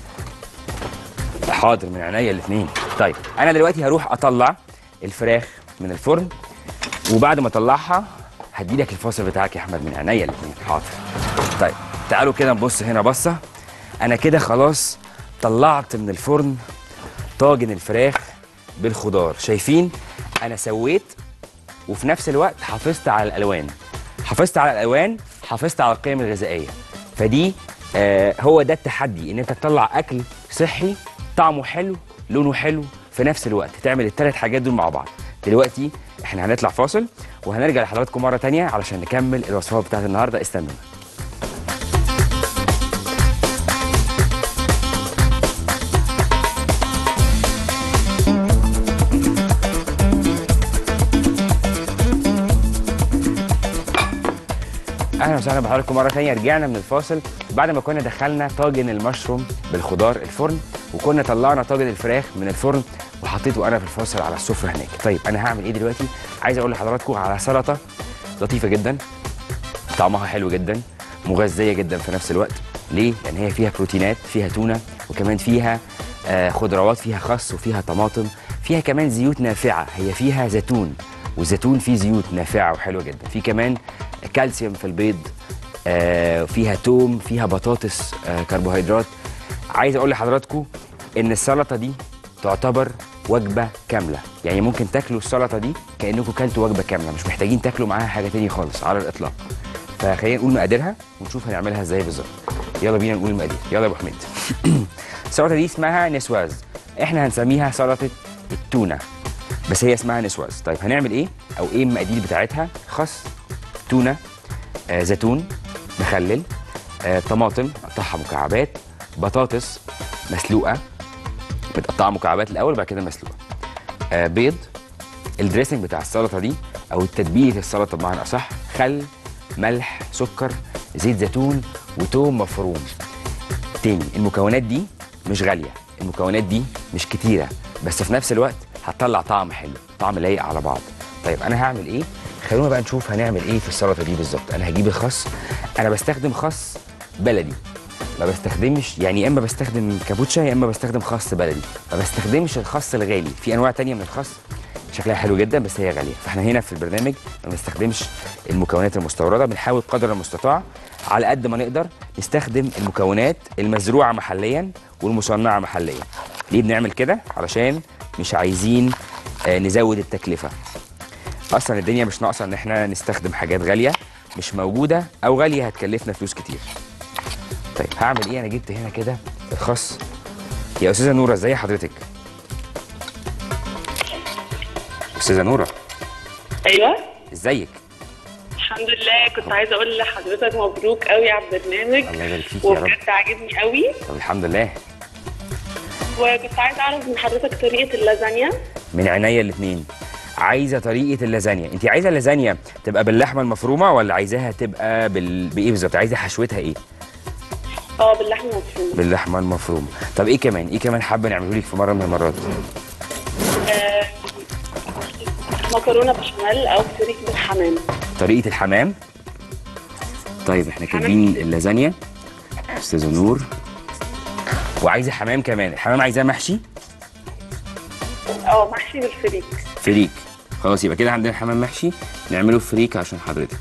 حاضر من عينيا الاثنين طيب انا دلوقتي هروح اطلع الفراخ من الفرن وبعد ما اطلعها هديلك الفاصل بتاعك يا احمد من عينيا الاثنين حاضر طيب تعالوا كده نبص هنا بصه انا كده خلاص طلعت من الفرن طاجن الفراخ بالخضار شايفين انا سويت وفي نفس الوقت حافظت على الالوان حافظت على الالوان حافظت على القيم الغذائيه فدي آه هو ده التحدي ان انت تطلع اكل صحي طعمه حلو لونه حلو في نفس الوقت تعمل الثلاث حاجات دول مع بعض دلوقتي احنا هنطلع فاصل وهنرجع لحضراتكم مره تانية علشان نكمل الوصفات بتاعت النهارده استنونا اهلا وسهلا بحضراتكم مره ثانيه رجعنا من الفاصل بعد ما كنا دخلنا طاجن المشروم بالخضار الفرن وكنا طلعنا طاجن الفراخ من الفرن وحطيته انا في الفاصل على السفره هناك طيب انا هعمل ايه دلوقتي عايز اقول لحضراتكم على سلطه لطيفه جدا طعمها حلو جدا مغذيه جدا في نفس الوقت ليه لان هي فيها بروتينات فيها تونه وكمان فيها آه خضروات فيها خس وفيها طماطم فيها كمان زيوت نافعه هي فيها زيتون والزيتون فيه زيوت نافعه وحلوه جدا في كمان كالسيوم في البيض آه فيها توم فيها بطاطس آه كربوهيدرات عايز اقول لحضراتكم ان السلطه دي تعتبر وجبه كامله يعني ممكن تاكلوا السلطه دي كانكم كلتوا وجبه كامله مش محتاجين تاكلوا معاها حاجه تاني خالص على الاطلاق فخلينا نقول مقاديرها ونشوف هنعملها ازاي بالظبط يلا بينا نقول المقادير يلا يا ابو حميد السلطه دي اسمها نسواز احنا هنسميها سلطه التونه بس هي اسمها نسواز طيب هنعمل ايه او ايه المقادير بتاعتها خس تونه آه زيتون مخلل آه طماطم قطعها مكعبات بطاطس مسلوقه متقطعه مكعبات الاول بعد كده مسلوقه آه بيض الدريسنج بتاع السلطه دي او التتبيله السلطه بمعنى اصح خل ملح سكر زيت زيتون وتوم مفروم تاني المكونات دي مش غاليه المكونات دي مش كتيره بس في نفس الوقت هتطلع طعم حلو طعم لايق على بعض طيب انا هعمل ايه خلونا بقى نشوف هنعمل ايه في السلطه دي بالظبط انا هجيب الخس انا بستخدم خس بلدي ما بستخدمش يعني يا اما بستخدم كابوتشا يا اما بستخدم خس بلدي ما بستخدمش الخس الغالي في انواع تانية من الخس شكلها حلو جدا بس هي غاليه فاحنا هنا في البرنامج ما بنستخدمش المكونات المستورده بنحاول قدر المستطاع على قد ما نقدر نستخدم المكونات المزروعه محليا والمصنعه محليا ليه بنعمل كده علشان مش عايزين آه، نزود التكلفه اصلا الدنيا مش ناقصه ان احنا نستخدم حاجات غاليه مش موجوده او غاليه هتكلفنا فلوس كتير طيب هعمل ايه انا جبت هنا كده الخس يا استاذه نوره ازي حضرتك استاذه نوره ايوه ازيك الحمد لله كنت عايزه اقول لحضرتك مبروك قوي على البرنامج الله يبارك فيك يا رب وبجد عاجبني قوي طب الحمد لله وكنت عايزه اعرف من حضرتك طريقه اللازانيا من عينيا الاثنين عايزه طريقه اللازانيا انت عايزه اللازانيا تبقى باللحمه المفرومه ولا عايزاها تبقى بال... بايه بالظبط عايزه حشوتها ايه اه باللحمه المفرومه باللحمه المفرومه طب ايه كمان ايه كمان حابه نعمله لك في مره من المرات آه مكرونه بشاميل او فريك بالحمام طريقه الحمام طيب احنا كاتبين اللازانيا استاذه نور وعايزه حمام كمان الحمام عايزاه محشي اه محشي بالفريك فريك خلاص يبقى كده عندنا حمام محشي نعمله فريك عشان حضرتك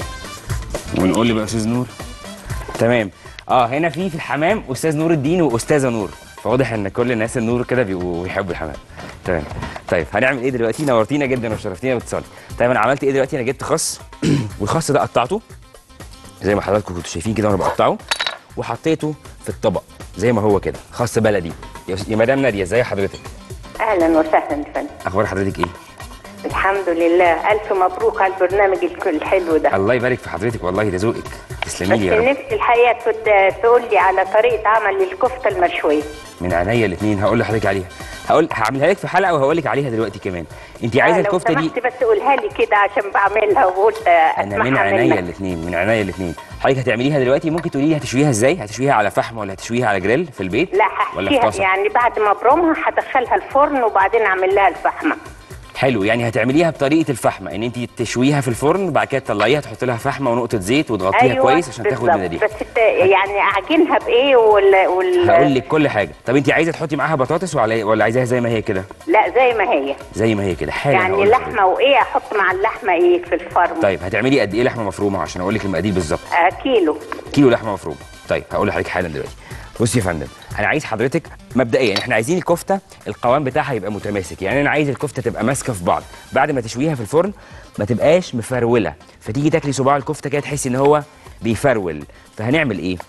ونقول لي بقى استاذ نور تمام اه هنا في في الحمام استاذ نور الدين واستاذه نور فواضح ان كل الناس النور كده بيبقوا بيحبوا الحمام تمام طيب هنعمل ايه دلوقتي نورتينا جدا وشرفتينا باتصالك طيب انا عملت ايه دلوقتي انا جبت خس والخس ده قطعته زي ما حضراتكم كنتوا شايفين كده وانا بقطعه وحطيته في الطبق زي ما هو كده خس بلدي يا يا مدام ناديه ازي حضرتك اهلا وسهلا يا فندم اخبار حضرتك ايه الحمد لله الف مبروك على البرنامج الكل الحلو ده الله يبارك في حضرتك والله ده ذوقك تسلمي بس لي يا رب نفسي الحقيقه كنت تقول لي على طريقه عمل الكفته المشويه من عينيا الاثنين هقول لحضرتك عليها هقول هعملها لك في حلقه وهقول لك عليها دلوقتي كمان انت عايزه آه، لو الكفته دي سمحت بس قولها لي كده عشان بعملها وقلت انا من اسمعها عينيا منك الاثنين من عينيا الاثنين حضرتك هتعمليها دلوقتي ممكن تقولي لي هتشويها ازاي هتشويها على فحم ولا هتشويها على جريل في البيت لا ولا في هحشيها طاسه يعني بعد ما ابرمها هدخلها الفرن وبعدين اعمل لها الفحمه حلو يعني هتعمليها بطريقه الفحمه ان انت تشويها في الفرن بعد كده تطلعيها تحط لها فحمه ونقطه زيت وتغطيها كويس عشان تاخد من بالظبط. الريحه بس الت- يعني اعجنها بايه ولا ولا هقول لك كل حاجه طب انت عايزه تحطي معاها بطاطس ولا ولا عايزاها زي ما هي كده لا زي ما هي زي ما هي كده حالا يعني هقول لحضرتك. لحمه وايه احط مع اللحمه ايه في الفرن طيب هتعملي قد ايه لحمه مفرومه عشان اقول لك المقادير بالظبط آه كيلو كيلو لحمه مفرومه طيب هقول لحضرتك حالا دلوقتي بصي يا فندم انا عايز حضرتك مبدئيا احنا عايزين الكفته القوام بتاعها يبقى متماسك يعني انا عايز الكفته تبقى ماسكه في بعض بعد ما تشويها في الفرن ما تبقاش مفروله فتيجي تاكلي صباع الكفته كده تحسي ان هو بيفرول فهنعمل ايه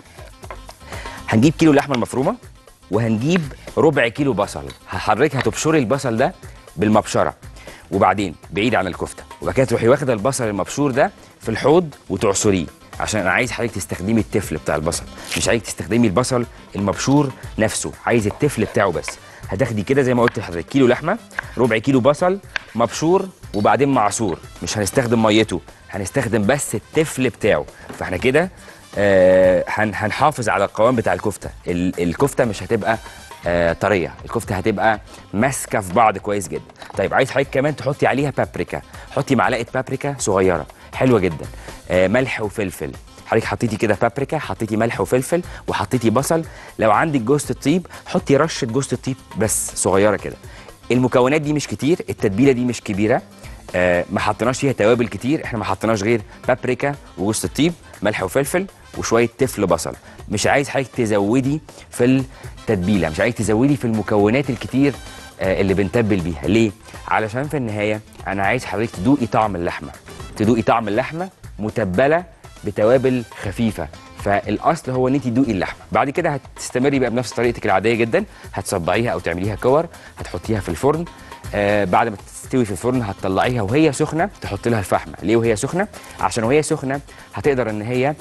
هنجيب كيلو لحمه المفرومه وهنجيب ربع كيلو بصل حضرتك هتبشري البصل ده بالمبشره وبعدين بعيد عن الكفته وبعد كده تروحي واخده البصل المبشور ده في الحوض وتعصريه عشان انا عايز حضرتك تستخدمي التفل بتاع البصل مش عايزك تستخدمي البصل المبشور نفسه عايز التفل بتاعه بس هتاخدي كده زي ما قلت لحضرتك كيلو لحمه ربع كيلو بصل مبشور وبعدين معصور مش هنستخدم ميته هنستخدم بس التفل بتاعه فاحنا كده آه هن هنحافظ على القوام بتاع الكفته ال- الكفته مش هتبقى آه طريه الكفته هتبقى ماسكه في بعض كويس جدا طيب عايز حضرتك كمان تحطي عليها بابريكا حطي معلقه بابريكا صغيره حلوه جدا آه ملح وفلفل حضرتك حطيتي كده بابريكا حطيتي ملح وفلفل وحطيتي بصل لو عندك جوزة الطيب حطي رشه جوزة الطيب بس صغيره كده المكونات دي مش كتير التتبيله دي مش كبيره آه ما حطيناش فيها توابل كتير احنا ما حطيناش غير بابريكا وجوز الطيب ملح وفلفل وشويه تفل بصل مش عايز حضرتك تزودي في التتبيله مش عايز تزودي في المكونات الكتير آه اللي بنتبل بيها ليه علشان في النهايه انا عايز حضرتك تدوقي طعم اللحمه تدوقي طعم اللحمه متبله بتوابل خفيفه فالاصل هو ان انت تدوقي اللحمه بعد كده هتستمري بقى بنفس طريقتك العاديه جدا هتصبعيها او تعمليها كور هتحطيها في الفرن آه بعد ما تستوي في الفرن هتطلعيها وهي سخنه تحط لها الفحمه ليه وهي سخنه عشان وهي سخنه هتقدر ان هي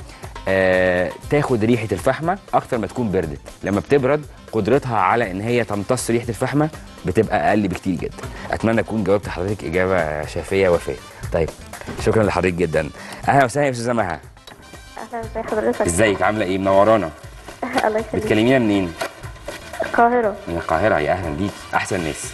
آه تاخد ريحه الفحمه اكتر ما تكون بردت لما بتبرد قدرتها على ان هي تمتص ريحه الفحمه بتبقى اقل بكتير جدا اتمنى اكون جاوبت حضرتك اجابه شافيه وافيه طيب شكرا لحضرتك جدا اهلا وسهلا يا استاذه مها اهلا ازي حضرتك ازيك عامله ايه منورانا الله يخليك بتكلمينا منين القاهرة من القاهره يا اهلا بيك احسن ناس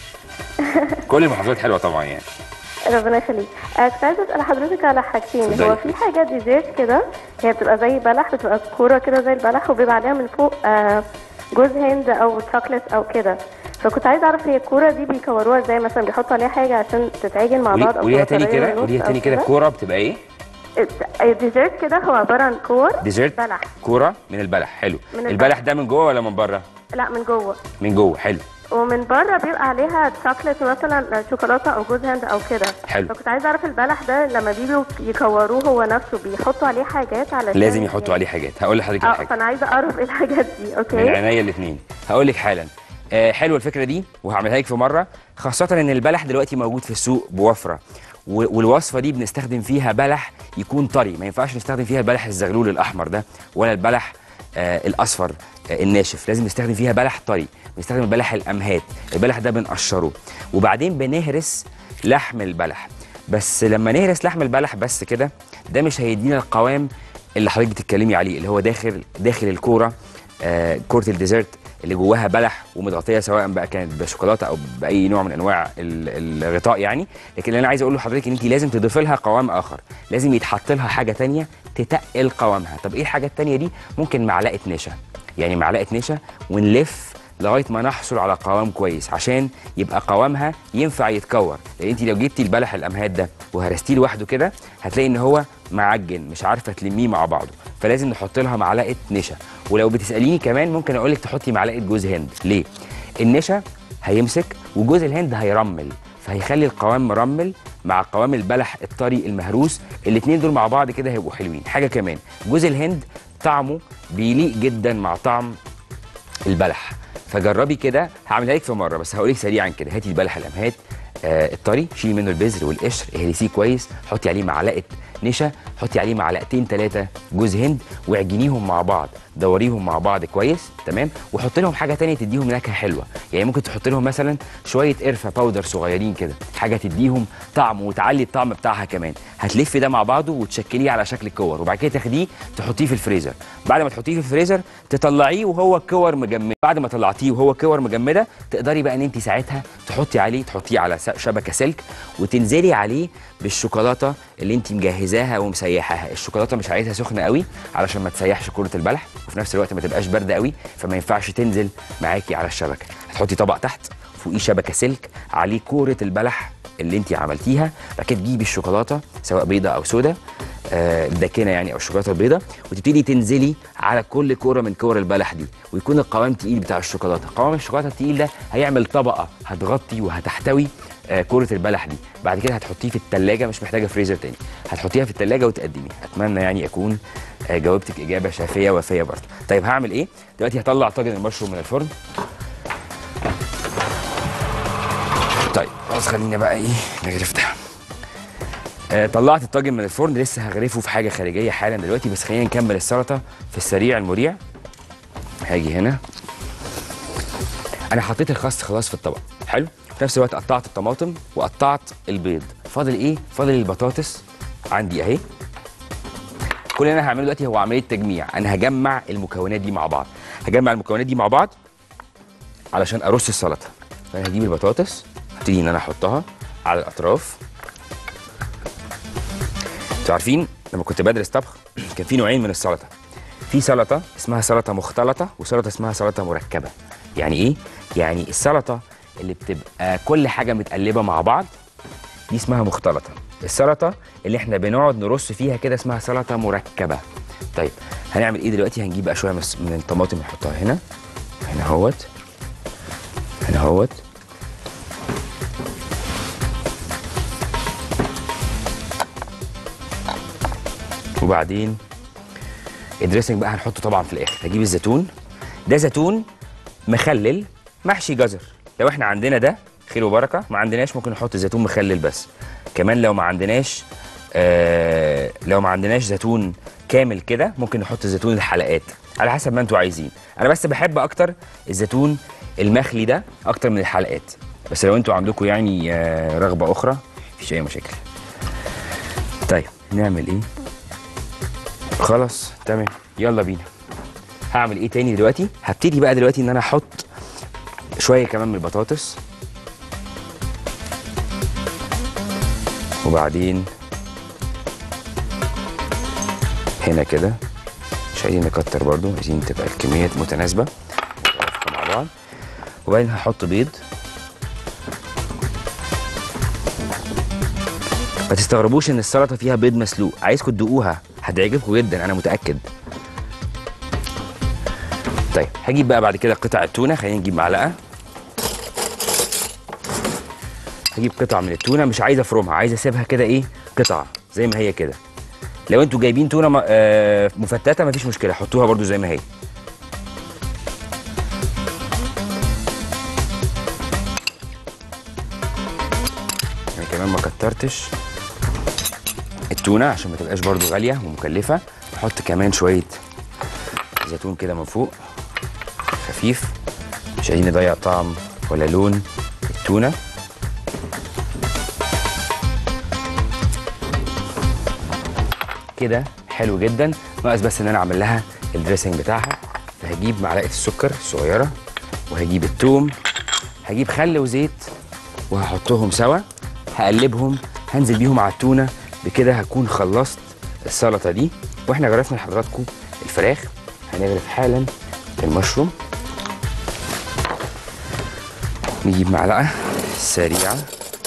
كل المحافظات حلوه طبعا يعني ربنا يخليك آه، كنت عايزه اسال حضرتك على حاجتين اتفضلي. هو في حاجه ديزيرت كده هي بتبقى زي بلح بتبقى كوره كده زي البلح وبيبقى عليها من فوق آه، جوز هند او شوكليت او كده فكنت عايزه اعرف هي الكوره دي بيكوروها ازاي مثلا بيحطوا عليها حاجه عشان تتعجن مع قولي- بعض او قوليها تبقى تاني طرية كده من النص قوليها أو تاني كده كوره بتبقى ايه الديزيرت كده هو عباره عن كور ديزرت بلح كوره من البلح حلو من البلح ده من جوه ولا من بره لا من جوه من جوه حلو ومن بره بيبقى عليها شوكليت مثلا شوكولاته او جوز هند او كده حلو. فكنت عايزه اعرف البلح ده لما بيجوا يكوروه هو نفسه بيحطوا عليه حاجات علشان لازم يحطوا عليه حاجات هقول لحضرتك اه الحاجه فانا عايزه اعرف ايه الحاجات دي من اوكي عينيا الاثنين هقول لك حالا آه حلوه الفكره دي وهعملها لك في مره خاصه ان البلح دلوقتي موجود في السوق بوفره و- والوصفه دي بنستخدم فيها بلح يكون طري ما ينفعش نستخدم فيها البلح الزغلول الاحمر ده ولا البلح آه الاصفر آه الناشف لازم نستخدم فيها بلح طري بنستخدم البلح الامهات البلح ده بنقشره وبعدين بنهرس لحم البلح بس لما نهرس لحم البلح بس كده ده مش هيدينا القوام اللي حضرتك بتتكلمي عليه اللي هو داخل داخل الكوره آه كوره الديزرت اللي جواها بلح ومتغطيه سواء بقى كانت بشوكولاته او باي نوع من انواع ال- الغطاء يعني لكن اللي انا عايز اقول لحضرتك ان انت لازم تضيفي لها قوام اخر لازم يتحط لها حاجه تانية تتقل قوامها طب ايه الحاجه التانية دي ممكن معلقه نشا يعني معلقه نشا ونلف لغايه ما نحصل على قوام كويس عشان يبقى قوامها ينفع يتكور لان انت لو جبتي البلح الامهات ده وهرستيه لوحده كده هتلاقي ان هو معجن مش عارفه تلميه مع بعضه فلازم نحط لها معلقه نشا ولو بتساليني كمان ممكن اقول لك تحطي معلقه جوز هند ليه النشا هيمسك وجوز الهند هيرمل فهيخلي القوام مرمل مع قوام البلح الطري المهروس الاثنين دول مع بعض كده هيبقوا حلوين حاجه كمان جوز الهند طعمه بيليق جدا مع طعم البلح فجربي كده هعملها لك في مره بس هقول لك سريعا كده هاتي البلح الامهات آه الطري شيلي منه البذر والقشر اهرسيه كويس حطي عليه معلقه نشا حطي عليه معلقتين ثلاثه جوز هند واعجنيهم مع بعض دوريهم مع بعض كويس تمام وحط لهم حاجه تانية تديهم نكهه حلوه يعني ممكن تحط لهم مثلا شويه قرفه باودر صغيرين كده حاجه تديهم طعم وتعلي الطعم بتاعها كمان هتلفي ده مع بعضه وتشكليه على شكل كور وبعد كده تاخديه تحطيه في الفريزر بعد ما تحطيه في الفريزر تطلعيه وهو كور مجمد بعد ما طلعتيه وهو كور مجمده تقدري بقى ان انت ساعتها تحطي عليه تحطيه على س- شبكه سلك وتنزلي عليه بالشوكولاته اللي انت مجهزاها ومسيحاها الشوكولاته مش عايزها سخنه قوي علشان ما تسيحش كره البلح وفي نفس الوقت ما تبقاش بارده قوي فما ينفعش تنزل معاكي على الشبكه هتحطي طبق تحت فوقيه شبكه سلك عليه كوره البلح اللي انت عملتيها بعد كده تجيبي الشوكولاته سواء بيضه او سودا آه، الداكنه يعني او الشوكولاته البيضاء وتبتدي تنزلي على كل كوره من كور البلح دي ويكون القوام تقيل بتاع الشوكولاته قوام الشوكولاته التقيل ده هيعمل طبقه هتغطي وهتحتوي آه، كوره البلح دي بعد كده هتحطيه في الثلاجه مش محتاجه فريزر تاني هتحطيها في الثلاجه وتقدميها اتمنى يعني اكون آه، جاوبتك اجابه شافيه وافيه برضه طيب هعمل ايه دلوقتي هطلع طاجن المشروم من الفرن طيب خلاص خلينا بقى ايه نغرف ده آه، طلعت الطاجن من الفرن لسه هغرفه في حاجه خارجيه حالا دلوقتي بس خلينا نكمل السلطه في السريع المريع هاجي هنا انا حطيت الخس خلاص في الطبق حلو في نفس الوقت قطعت الطماطم وقطعت البيض فاضل ايه فاضل البطاطس عندي اهي كل اللي انا هعمله دلوقتي هو عمليه تجميع انا هجمع المكونات دي مع بعض هجمع المكونات دي مع بعض علشان ارص السلطه فانا هجيب البطاطس ابتدي ان انا احطها على الاطراف انتوا عارفين لما كنت بدرس طبخ كان في نوعين من السلطه في سلطه اسمها سلطه مختلطه وسلطه اسمها سلطه مركبه يعني ايه يعني السلطه اللي بتبقى كل حاجه متقلبه مع بعض دي اسمها مختلطه السلطه اللي احنا بنقعد نرص فيها كده اسمها سلطه مركبه طيب هنعمل ايه دلوقتي هنجيب بقى شويه مس- من الطماطم نحطها هنا هنا اهوت هنا اهوت وبعدين الدريسنج بقى هنحطه طبعا في الاخر هجيب الزيتون ده زيتون مخلل محشي جزر لو احنا عندنا ده خير وبركه ما عندناش ممكن نحط زيتون مخلل بس كمان لو ما عندناش آه لو ما عندناش زيتون كامل كده ممكن نحط زيتون الحلقات على حسب ما انتوا عايزين انا بس بحب اكتر الزيتون المخلي ده اكتر من الحلقات بس لو انتوا عندكم يعني آه رغبه اخرى مفيش اي مشاكل طيب نعمل ايه خلاص تمام يلا بينا هعمل ايه تاني دلوقتي هبتدي بقى دلوقتي ان انا احط شويه كمان من البطاطس وبعدين هنا كده مش عايزين نكتر برضو عايزين تبقى الكميات متناسبه متوافقه مع بعض وبعدين هحط بيض ما تستغربوش ان السلطه فيها بيض مسلوق عايزكم تدوقوها هتعجبكم جدا انا متاكد طيب هجيب بقى بعد كده قطع التونه خلينا نجيب معلقه هجيب قطع من التونه مش عايز افرمها عايز اسيبها كده ايه قطع زي ما هي كده لو انتوا جايبين تونه م- آه، مفتته مفيش مشكله حطوها برضو زي ما هي انا كمان ما كترتش التونه عشان ما تبقاش برضو غاليه ومكلفه نحط كمان شويه زيتون كده من فوق خفيف مش عايزين نضيع طعم ولا لون التونه كده حلو جدا ناقص بس ان انا اعمل لها الدريسنج بتاعها فهجيب معلقه السكر الصغيره وهجيب التوم هجيب خل وزيت وهحطهم سوا هقلبهم هنزل بيهم على التونه بكده هكون خلصت السلطه دي واحنا غرفنا لحضراتكم الفراخ هنغرف حالا المشروم نجيب معلقه سريعه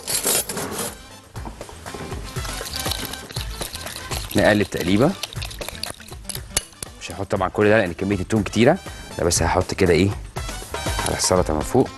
نقلب تقليبه مش هحط طبعا كل ده لان كميه التوم كتيره لا بس هحط كده ايه على السلطه من فوق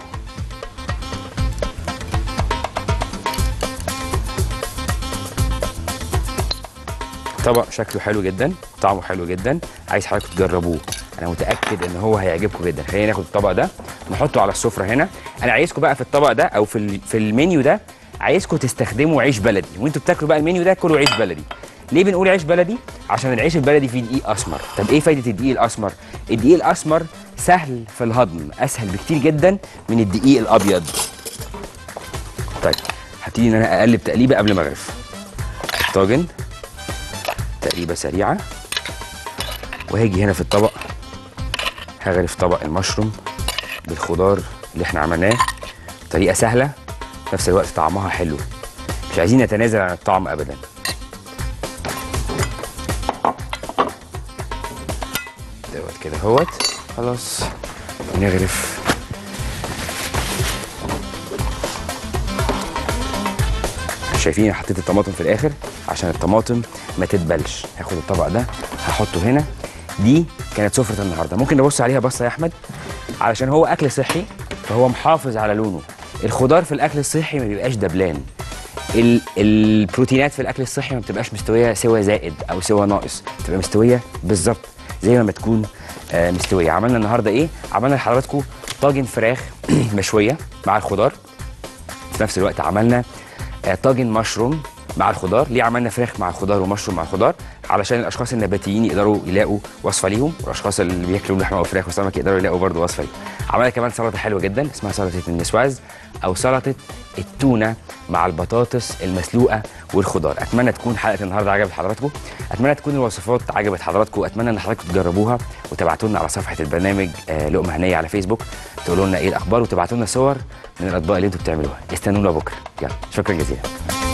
طبق شكله حلو جدا طعمه حلو جدا عايز حضراتكم تجربوه انا متاكد ان هو هيعجبكم جدا خلينا ناخد الطبق ده نحطه على السفره هنا انا عايزكم بقى في الطبق ده او في ال- في المنيو ده عايزكم تستخدموا عيش بلدي وانتوا بتاكلوا بقى المنيو ده كلوا عيش بلدي ليه بنقول عيش بلدي عشان العيش البلدي فيه دقيق اسمر طب ايه فايده الدقيق الاسمر الدقيق الاسمر سهل في الهضم اسهل بكتير جدا من الدقيق الابيض طيب هبتدي ان انا اقلب تقليبه قبل ما اغرف الطاجن تقليبه سريعه وهاجي هنا في الطبق هغرف طبق المشروم بالخضار اللي احنا عملناه طريقه سهله في نفس الوقت طعمها حلو مش عايزين نتنازل عن الطعم ابدا دوت كده اهوت خلاص نغرف شايفين أنا حطيت الطماطم في الاخر عشان الطماطم ما تتبلش هاخد الطبق ده هحطه هنا دي كانت سفره النهارده ممكن نبص عليها بصه يا احمد علشان هو اكل صحي فهو محافظ على لونه الخضار في الاكل الصحي ما بيبقاش دبلان ال- البروتينات في الاكل الصحي ما بتبقاش مستويه سوى زائد او سوى ناقص بتبقى مستويه بالظبط زي ما تكون آه، مستويه عملنا النهارده ايه عملنا لحضراتكم طاجن فراخ مشويه مع الخضار في نفس الوقت عملنا آه، طاجن مشروم مع الخضار ليه عملنا فراخ مع الخضار ومشروم مع الخضار علشان الاشخاص النباتيين يقدروا يلاقوا وصفه ليهم والاشخاص اللي بياكلوا لحمه وفراخ وسمك يقدروا يلاقوا برضه وصفه ليهم عملنا كمان سلطه حلوه جدا اسمها سلطه النسواز او سلطه التونه مع البطاطس المسلوقه والخضار اتمنى تكون حلقه النهارده عجبت حضراتكم اتمنى تكون الوصفات عجبت حضراتكم اتمنى ان حضراتكم تجربوها وتبعتوا لنا على صفحه البرنامج آه، لقمه هنيه على فيسبوك تقولوا لنا ايه الاخبار وتبعتوا لنا صور من الاطباق اللي انتوا بتعملوها استنونا بكره يلا شكرا جزيلا